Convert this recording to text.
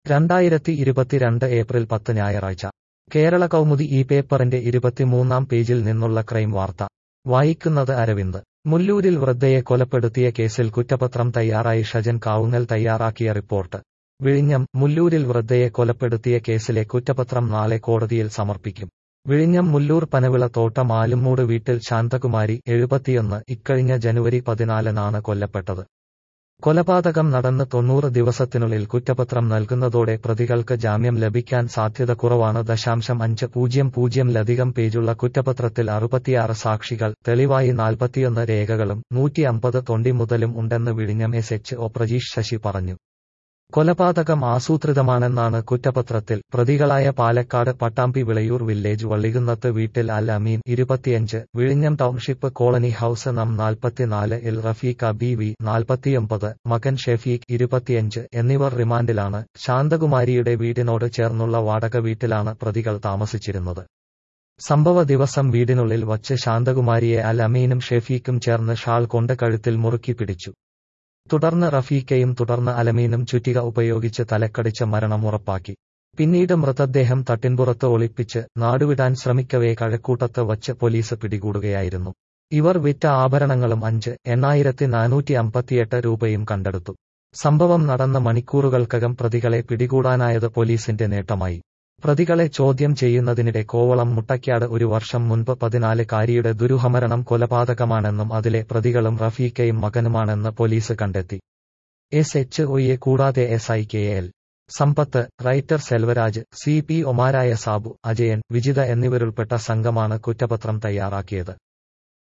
രണ്ടായിരത്തി ഇരുപത്തിരണ്ട് ഏപ്രിൽ പത്ത് ഞായറാഴ്ച കേരള കൗമുദി ഈ പേപ്പറിന്റെ ഇരുപത്തിമൂന്നാം പേജിൽ നിന്നുള്ള ക്രൈം വാർത്ത വായിക്കുന്നത് അരവിന്ദ് മുല്ലൂരിൽ വൃദ്ധയെ കൊലപ്പെടുത്തിയ കേസിൽ കുറ്റപത്രം തയ്യാറായി ഷജൻ കാവുങ്ങൽ തയ്യാറാക്കിയ റിപ്പോർട്ട് വിഴിഞ്ഞം മുല്ലൂരിൽ വൃദ്ധയെ കൊലപ്പെടുത്തിയ കേസിലെ കുറ്റപത്രം നാളെ കോടതിയിൽ സമർപ്പിക്കും വിഴിഞ്ഞം മുല്ലൂർ പനവിള തോട്ടം ആലുമൂട് വീട്ടിൽ ശാന്തകുമാരി എഴുപത്തിയൊന്ന് ഇക്കഴിഞ്ഞ ജനുവരി പതിനാലിനാണ് കൊല്ലപ്പെട്ടത് കൊലപാതകം നടന്ന് തൊണ്ണൂറ് ദിവസത്തിനുള്ളിൽ കുറ്റപത്രം നൽകുന്നതോടെ പ്രതികൾക്ക് ജാമ്യം ലഭിക്കാൻ സാധ്യത കുറവാണ് ദശാംശം അഞ്ച് പൂജ്യം പൂജ്യംലധികം പേജുള്ള കുറ്റപത്രത്തിൽ അറുപത്തിയാറ് സാക്ഷികൾ തെളിവായി നാൽപ്പത്തിയൊന്ന് രേഖകളും നൂറ്റി അമ്പത് തൊണ്ടി മുതലും ഉണ്ടെന്ന് വിഴിഞ്ഞം S H O Prajeesh Sasi പറഞ്ഞു കൊലപാതകം ആസൂത്രിതമാണെന്നാണ് കുറ്റപത്രത്തിൽ പ്രതികളായ പാലക്കാട് പട്ടാമ്പി വിളയൂർ വില്ലേജ് വള്ളികുന്നത്ത് വീട്ടിൽ അൽ അമീൻ ഇരുപത്തിയഞ്ച് വിഴിഞ്ഞം ടൗൺഷിപ്പ് കോളനി ഹൌസ് നം നാൽപ്പത്തിനാല് എൽ റഫീഖ ബി വി നാൽപ്പത്തിയൊമ്പത് മകൻ ഷെഫീഖ് ഇരുപത്തിയഞ്ച് എന്നിവർ റിമാൻഡിലാണ് ശാന്തകുമാരിയുടെ വീടിനോട് ചേർന്നുള്ള വാടക വീട്ടിലാണ് പ്രതികൾ താമസിച്ചിരുന്നത് സംഭവ ദിവസം വീടിനുള്ളിൽ വച്ച് ശാന്തകുമാരിയെ അൽ അമീനും ഷെഫീഖും ചേർന്ന് ഷാൾ കൊണ്ട് കഴുത്തിൽ മുറുക്കി പിടിച്ചു തുടർന്ന് റഫീഖയും തുടർന്ന് അലമീനും ചുറ്റിക ഉപയോഗിച്ച് തലക്കടിച്ച് മരണം ഉറപ്പാക്കി പിന്നീട് മൃതദേഹം തട്ടിൻപുറത്ത് ഒളിപ്പിച്ച് നാടുവിടാൻ ശ്രമിക്കവേ കഴക്കൂട്ടത്ത് വച്ച് പോലീസ് പിടികൂടുകയായിരുന്നു ഇവർ വിറ്റ ആഭരണങ്ങളും അഞ്ച് എണ്ണായിരത്തി നാനൂറ്റി അമ്പത്തിയെട്ട് രൂപയും കണ്ടെടുത്തു സംഭവം നടന്ന മണിക്കൂറുകൾക്കകം പ്രതികളെ പിടികൂടാനായത് പോലീസിന്റെ നേട്ടമായി പ്രതികളെ ചോദ്യം ചെയ്യുന്നതിനിടെ കോവളം മുട്ടയ്ക്കാട് ഒരു വർഷം മുൻപ് പതിനാലുകാരിയുടെ ദുരൂഹമരണം കൊലപാതകമാണെന്നും അതിലെ പ്രതികളും റഫീഖയും മകനുമാണെന്ന് പോലീസ് കണ്ടെത്തി എസ് എച്ച് ഒയെ കൂടാതെ S I K L Sampath writer Selvaraj C P ഒമാരായ സാബു അജയൻ വിജിത എന്നിവരുൾപ്പെട്ട സംഘമാണ് കുറ്റപത്രം തയ്യാറാക്കിയത്